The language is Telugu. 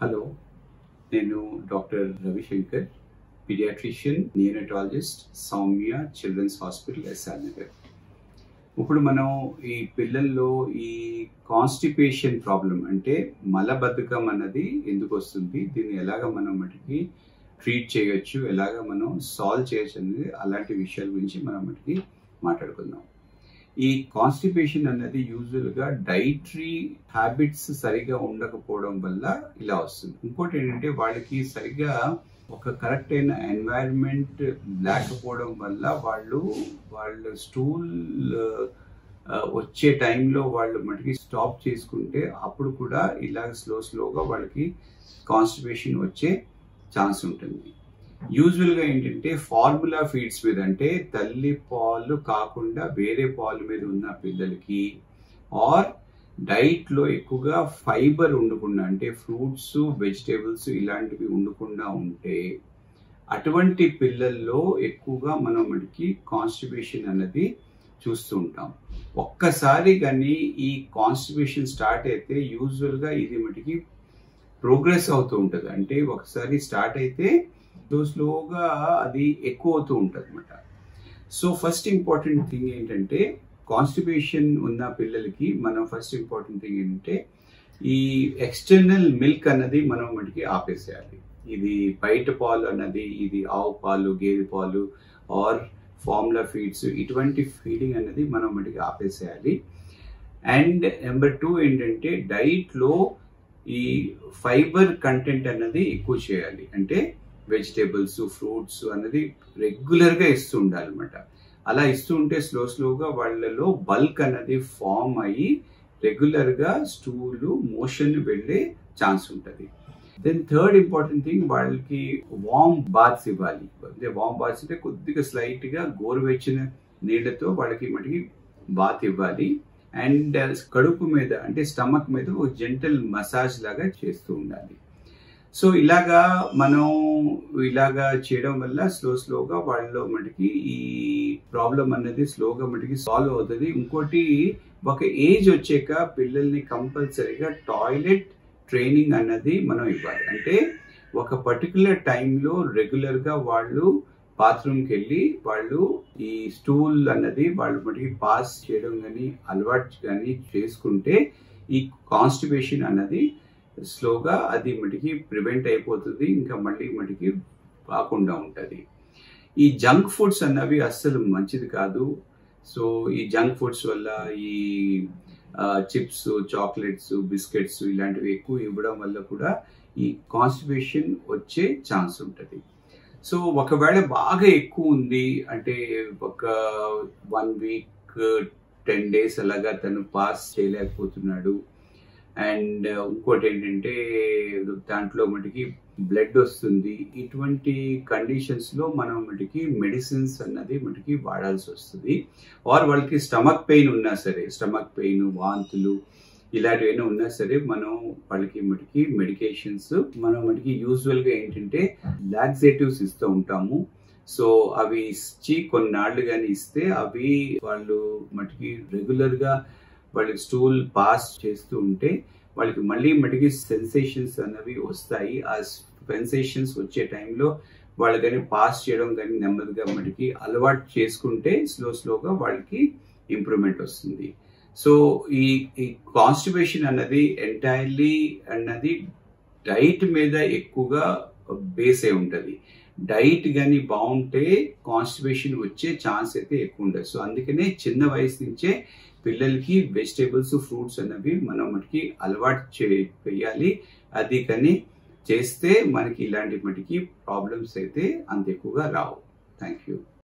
హలో నేను doctor Ravishankar paediatrician neonatologist Soumya children's hospital SR Nagar ఇప్పుడు మనం ఈ పిల్లల్లో ఈ కాన్స్టిపేషన్ ప్రాబ్లం అంటే మలబద్ధకం అన్నది ఎందుకు వస్తుంది దీన్ని ఎలాగ మనం మటుకి ట్రీట్ చేయొచ్చు ఎలాగ మనం సాల్వ్ చేయొచ్చు అనేది అలాంటి విషయాల గురించి మనం మటుకి మాట్లాడుకుందాం ఈ కాన్స్టిపేషన్ అనేది యూజువల్గా డైటరీ హ్యాబిట్స్ సరిగా ఉండకపోవడం వల్ల ఇలా వస్తుంది ఇంకోటి ఏంటంటే వాళ్ళకి సరిగా ఒక కరెక్ట్ అయిన ఎన్వైరన్మెంట్ లేకపోవడం వల్ల వాళ్ళు వాళ్ళ స్టూల్ వచ్చే టైంలో వాళ్ళు మటుకి స్టాప్ చేసుకుంటే అప్పుడు కూడా ఇలా స్లో స్లోగా వాళ్ళకి కాన్స్టిపేషన్ వచ్చే ఛాన్స్ ఉంటుంది యూజువల్గా ఏంటంటే ఫార్ములా ఫీడ్స్ మీద అంటే తల్లి పాలు కాకుండా వేరే పాలు మీద ఉన్న పిల్లలకి ఆర్ డైట్లో ఎక్కువగా ఫైబర్ ఉండకుండా అంటే ఫ్రూట్స్ వెజిటేబుల్స్ ఇలాంటివి ఉండకుండా ఉంటే అటువంటి పిల్లల్లో ఎక్కువగా మనం మనకి కాన్స్టిపేషన్ అనేది చూస్తూ ఉంటాం ఒక్కసారి కానీ ఈ కాన్స్టిపేషన్ స్టార్ట్ అయితే యూజువల్గా ఇది మటుకి ప్రోగ్రెస్ అవుతూ ఉంటుంది అంటే ఒకసారి స్టార్ట్ అయితే స్లోగా అది ఎక్కువ అవుతూ ఉంటుంది అనమాట సో ఫస్ట్ ఇంపార్టెంట్ థింగ్ ఏంటంటే కాన్స్టిపేషన్ ఉన్న పిల్లలకి మనం ఫస్ట్ ఇంపార్టెంట్ థింగ్ ఏంటంటే ఈ ఎక్స్టర్నల్ మిల్క్ అన్నది మనం మటుకి ఆపేసేయాలి ఇది బయట పాలు అన్నది ఇది ఆవు పాలు గేదె పాలు ఆర్ ఫార్ములా ఫీడ్స్ ఇటువంటి ఫీడింగ్ అనేది మనం మటుకి ఆపేసేయాలి అండ్ నెంబర్ టూ ఏంటంటే డైట్లో ఈ ఫైబర్ కంటెంట్ అన్నది ఎక్కువ చేయాలి అంటే వెజిటేబుల్స్ ఫ్రూట్స్ అన్నది రెగ్యులర్గా ఇస్తూ ఉండాలన్నమాట అలా ఇస్తూ ఉంటే స్లో స్లోగా వాళ్ళలో బల్క్ అన్నది ఫామ్ అయ్యి రెగ్యులర్గా స్టూలు మోషన్ వెళ్ళే ఛాన్స్ ఉంటుంది దెన్ థర్డ్ ఇంపార్టెంట్ థింగ్ వాళ్ళకి వామ్ బాత్స్ ఇవ్వాలి అంటే వామ్ బాత్స్ అంటే కొద్దిగా స్లైట్గా గోరువెచ్చిన నీళ్ళతో వాళ్ళకి మటుకి బాత్ ఇవ్వాలి అండ్ కడుపు మీద అంటే స్టమక్ మీద ఒక జెంటల్ మసాజ్ లాగా చేస్తూ ఉండాలి సో ఇలాగా మనం ఇలాగా చేయడం వల్ల స్లో స్లోగా వాళ్ళలో మటుకి ఈ ప్రాబ్లం అనేది స్లోగా మటుకి సాల్వ్ అవుతుంది ఇంకోటి ఒక ఏజ్ వచ్చాక పిల్లల్ని కంపల్సరీగా టాయిలెట్ ట్రైనింగ్ అన్నది మనం ఇవ్వాలి అంటే ఒక పర్టికులర్ టైంలో రెగ్యులర్గా వాళ్ళు బాత్రూమ్కి వెళ్ళి వాళ్ళు ఈ స్టూల్ అన్నది వాళ్ళు మటుకి పాస్ చేయడం కానీ అలవాటు కానీ చేసుకుంటే ఈ కాన్స్టిపేషన్ అన్నది స్లోగా అది మటుకి ప్రివెంట్ అయిపోతుంది ఇంకా మళ్ళీ మటుకి రాకుండా ఉంటుంది ఈ జంక్ ఫుడ్స్ అన్నవి అస్సలు మంచిది కాదు సో ఈ జంక్ ఫుడ్స్ వల్ల ఈ చిప్స్ చాక్లెట్స్ బిస్కెట్స్ ఇలాంటివి ఎక్కువ ఇవ్వడం వల్ల కూడా ఈ కాన్స్టిపేషన్ వచ్చే ఛాన్స్ ఉంటుంది సో ఒకవేళ బాగా ఎక్కువ ఉంది అంటే ఒక వన్ వీక్ టెన్ డేస్ అలాగా తను పాస్ చేయలేకపోతున్నాడు అండ్ ఇంకోటి ఏంటంటే దాంట్లో మటుకి బ్లడ్ వస్తుంది ఇటువంటి కండిషన్స్ లో మనం మటుకి మెడిసిన్స్ అన్నది మటుకి వాడాల్సి వస్తుంది ఆర్ వాళ్ళకి స్టమక్ పెయిన్ ఉన్నా సరే స్టమక్ పెయిన్ వాంతులు ఇలాంటివైనా ఉన్నా సరే మనం వాళ్ళకి మటుకి మెడికేషన్స్ మనం మటుకి యూజువల్ గా ఏంటంటే లాక్సేటివ్స్ ఇస్తూ ఉంటాము సో అవి ఇచ్చి కొన్నాళ్ళు కానీ ఇస్తే అవి వాళ్ళు మటుకి రెగ్యులర్ గా వాళ్ళకి స్టూల్ పాస్ చేస్తూ ఉంటే వాళ్ళకి మళ్ళీ మటుకి సెన్సేషన్స్ అన్నవి వస్తాయి ఆ సెన్సేషన్స్ వచ్చే టైంలో వాళ్ళు కానీ పాస్ చేయడం కానీ నెమ్మదిగా మటుకి అలవాటు చేసుకుంటే స్లో స్లోగా వాళ్ళకి ఇంప్రూవ్మెంట్ వస్తుంది సో ఈ ఈ కాన్స్టిపేషన్ అన్నది ఎంటైర్లీ అన్నది డైట్ మీద ఎక్కువగా బేస్ అయి ఉంటుంది డైట్ కానీ బాగుంటే కాన్స్టిపేషన్ వచ్చే ఛాన్స్ అయితే ఎక్కువ ఉండదు సో అందుకనే చిన్న వయసు నుంచే పిల్లలకి వెజిటేబుల్స్ ఫ్రూట్స్ అన్నవి మనం మనకి అలవాటు చేయాలి అది కానీ చేస్తే మనకి ఇలాంటి మటుకి ప్రాబ్లమ్స్ అయితే అంత ఎక్కువగా రావు థ్యాంక్ యూ